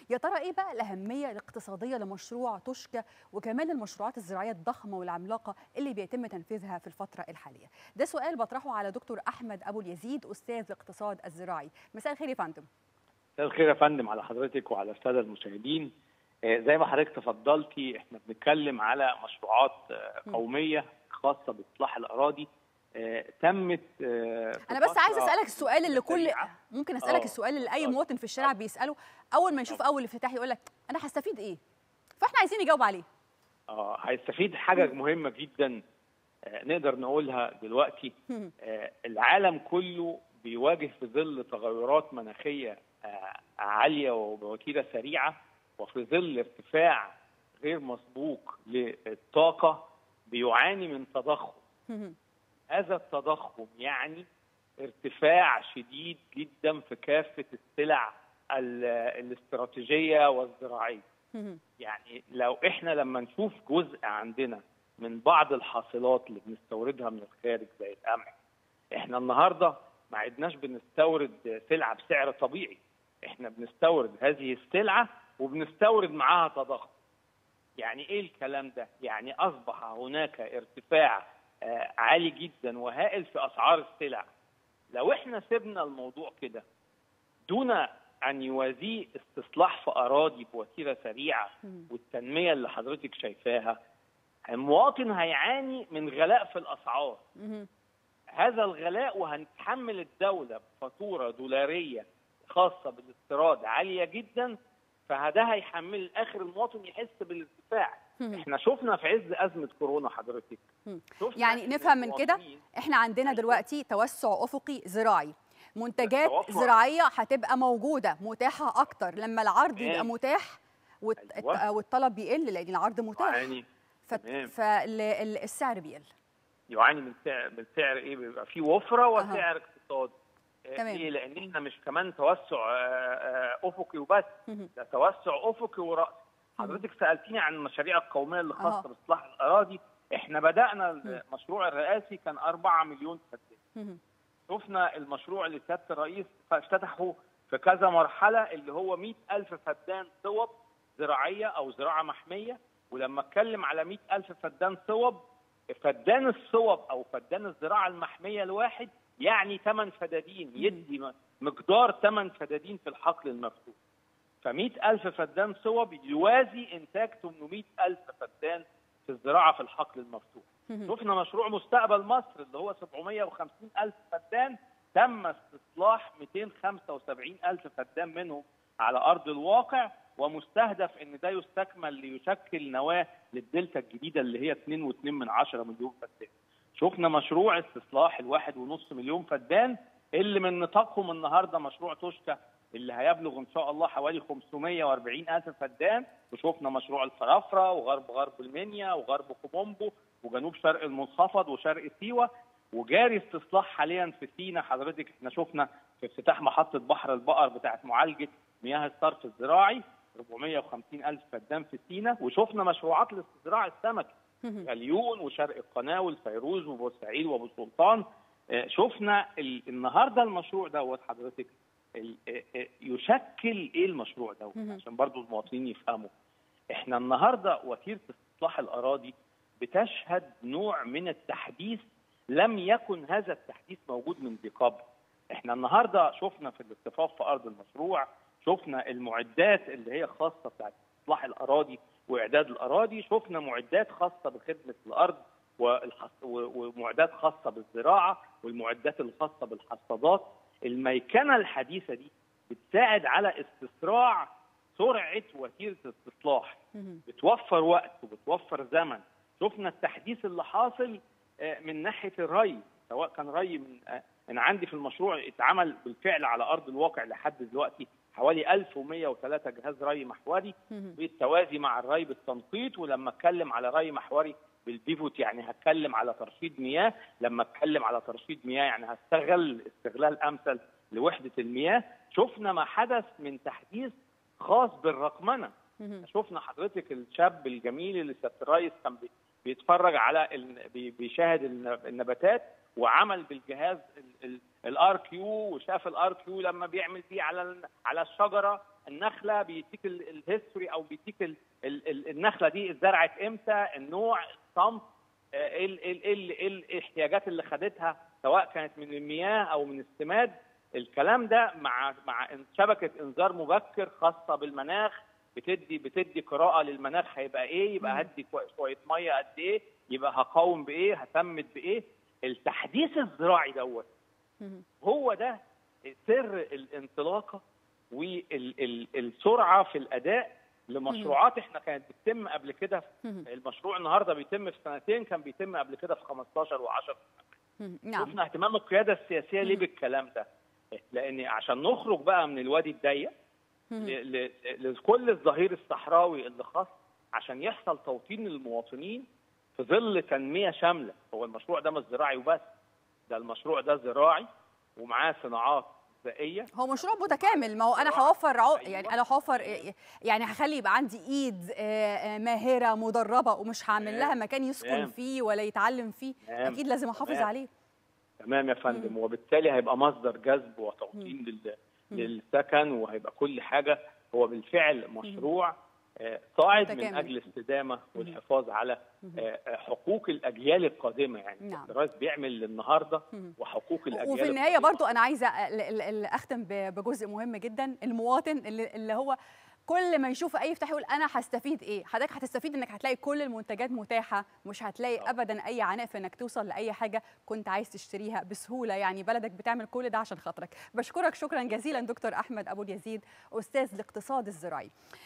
يا ترى ايه بقى الاهميه الاقتصاديه لمشروع توشكا وكمان المشروعات الزراعيه الضخمه والعملاقه اللي بيتم تنفيذها في الفتره الحاليه ده سؤال بطرحه على دكتور احمد ابو اليزيد استاذ الاقتصاد الزراعي مساء الخير يا فندم مساء الخير يا فندم على حضرتك وعلى الساده المشاهدين زي ما حضرتك تفضلتي احنا بنتكلم على مشروعات قوميه خاصه باصلاح الاراضي تمت انا بس عايز اسالك السؤال اللي كل ممكن اسالك أوه. السؤال اللي اي مواطن في الشارع بيساله اول ما يشوف اول افتتاح يقول لك انا هستفيد ايه فاحنا عايزين نجاوب عليه اه هيستفيد حاجه مهمه جدا آه نقدر نقولها دلوقتي آه العالم كله بيواجه في ظل تغيرات مناخيه آه عاليه وبوتيره سريعه وفي ظل ارتفاع غير مسبوق للطاقه بيعاني من تضخم هذا التضخم يعني ارتفاع شديد جدا في كافه السلع الاستراتيجيه والزراعيه. يعني لو احنا لما نشوف جزء عندنا من بعض الحاصلات اللي بنستوردها من الخارج زي القمح احنا النهارده ما عدناش بنستورد سلعه بسعر طبيعي احنا بنستورد هذه السلعه وبنستورد معاها تضخم يعني ايه الكلام ده يعني اصبح هناك ارتفاع آه عالي جدا وهائل في اسعار السلع لو احنا سيبنا الموضوع كده دون ان يوازيه استصلاح في اراضي بوتيره سريعه والتنميه اللي حضرتك شايفاها المواطن هيعاني من غلاء في الاسعار هذا الغلاء وهنتحمل الدوله بفاتوره دولاريه خاصه بالاستيراد عاليه جدا فده هيحمل اخر المواطن يحس بالارتفاع احنا شفنا في عز ازمه كورونا حضرتك يعني نفهم من كده احنا عندنا دلوقتي توسع افقي زراعي منتجات زراعيه هتبقى موجوده متاحه اكتر لما العرض يبقى متاح والطلب بيقل لان العرض متاح يعني فالسعر بيقل يعاني من سعر من سعر ايه بيبقى في وفره وسعر أه. اقتصادي تمام. ليه؟ لان احنا مش كمان توسع افقي وبس ده توسع افقي وراسي حضرتك سالتيني عن المشاريع القوميه اللي خاصه أه. باصلاح الاراضي احنا بدانا المشروع الرئاسي كان 4 مليون فدان شفنا المشروع اللي سياده الرئيس افتتحه في كذا مرحله اللي هو 100000 فدان صوب زراعيه او زراعه محميه ولما اتكلم على 100000 فدان صوب فدان الصوب او فدان الزراعه المحميه الواحد يعني 8 فدادين يدي مقدار 8 فدادين في الحقل المفتوح ف ألف فدان صوب يوازي انتاج 800 ألف فدان في الزراعه في الحقل المفتوح شفنا مشروع مستقبل مصر اللي هو 750 ألف فدان تم استصلاح 275 ألف فدان منهم على أرض الواقع ومستهدف ان ده يستكمل ليشكل نواه للدلتا الجديده اللي هي 2.2 من 10 مليون فدان. شفنا مشروع استصلاح الواحد ونص مليون فدان اللي من نطاقهم النهارده مشروع توشكا اللي هيبلغ ان شاء الله حوالي 540 الف فدان وشفنا مشروع الفرافره وغرب غرب المنيا وغرب كومومبو وجنوب شرق المنخفض وشرق سيوه وجاري استصلاح حاليا في سينا حضرتك احنا شفنا في افتتاح محطه بحر البقر بتاعه معالجه مياه الصرف الزراعي 450 الف فدان في سينا وشفنا مشروعات الاستزراع السمكي غليون وشرق القناه والفيروز وبورسعيد وابو سلطان شفنا النهارده المشروع دوت حضرتك يشكل ايه المشروع دوت عشان برضو المواطنين يفهموا احنا النهارده وتيره استصلاح الاراضي بتشهد نوع من التحديث لم يكن هذا التحديث موجود من ذي قبل احنا النهارده شفنا في الاصطفاف في ارض المشروع شفنا المعدات اللي هي خاصه بتاعت اصلاح الاراضي واعداد الاراضي شفنا معدات خاصه بخدمه الارض ومعدات خاصه بالزراعه والمعدات الخاصه بالحصادات الميكنه الحديثه دي بتساعد على استسراع سرعه وتيره الاستصلاح بتوفر وقت وبتوفر زمن شفنا التحديث اللي حاصل من ناحيه الري سواء كان ري من انا عندي في المشروع اتعمل بالفعل على ارض الواقع لحد دلوقتي حوالي 1103 جهاز ري محوري بالتوازي مع الري بالتنقيط ولما اتكلم على ري محوري بالبيفوت يعني هتكلم على ترشيد مياه لما اتكلم على ترشيد مياه يعني هستغل استغلال امثل لوحده المياه شفنا ما حدث من تحديث خاص بالرقمنه شفنا حضرتك الشاب الجميل اللي سياده الرئيس كان بيتفرج على بيشاهد النباتات وعمل بالجهاز الار كيو وشاف الار كيو لما بيعمل بيه على على الشجره النخله بيديك الهيستوري او بيديك ال ال النخله دي اتزرعت امتى النوع الصنف ايه ايه الاحتياجات اللي خدتها سواء كانت من المياه او من السماد الكلام ده مع مع شبكه انذار مبكر خاصه بالمناخ بتدي بتدي قراءه للمناخ هيبقى ايه يبقى هدي شويه ميه قد ايه يبقى هقاوم بايه هسمد بايه التحديث الزراعي دوت هو ده سر الانطلاقه والسرعه في الاداء لمشروعات احنا كانت بتتم قبل كده المشروع النهارده بيتم في سنتين كان بيتم قبل كده في 15 و10 نعم شفنا اهتمام القياده السياسيه ليه بالكلام ده لان عشان نخرج بقى من الوادي الضيق لكل الظهير الصحراوي اللي خاص عشان يحصل توطين للمواطنين في ظل تنميه شامله هو المشروع ده مش زراعي وبس ده المشروع ده زراعي ومعاه صناعات غذائيه هو مشروع متكامل ما هو انا هوفر عو... يعني انا هوفر يعني هخلي يبقى عندي ايد ماهره مدربه ومش هعمل لها مكان يسكن فيه ولا يتعلم فيه اكيد لازم احافظ عليه تمام يا فندم وبالتالي هيبقى مصدر جذب وتوطين لل... للسكن وهيبقى كل حاجه هو بالفعل مشروع صاعد من اجل الاستدامه والحفاظ على حقوق الاجيال القادمه يعني نعم. الرئيس بيعمل النهارده وحقوق الاجيال وفي النهايه برضو انا عايزه اختم بجزء مهم جدا المواطن اللي, اللي هو كل ما يشوف اي افتتاح يقول انا هستفيد ايه حضرتك هتستفيد انك هتلاقي كل المنتجات متاحه مش هتلاقي ابدا اي عناء في انك توصل لاي حاجه كنت عايز تشتريها بسهوله يعني بلدك بتعمل كل ده عشان خاطرك بشكرك شكرا جزيلا دكتور احمد ابو اليزيد استاذ الاقتصاد الزراعي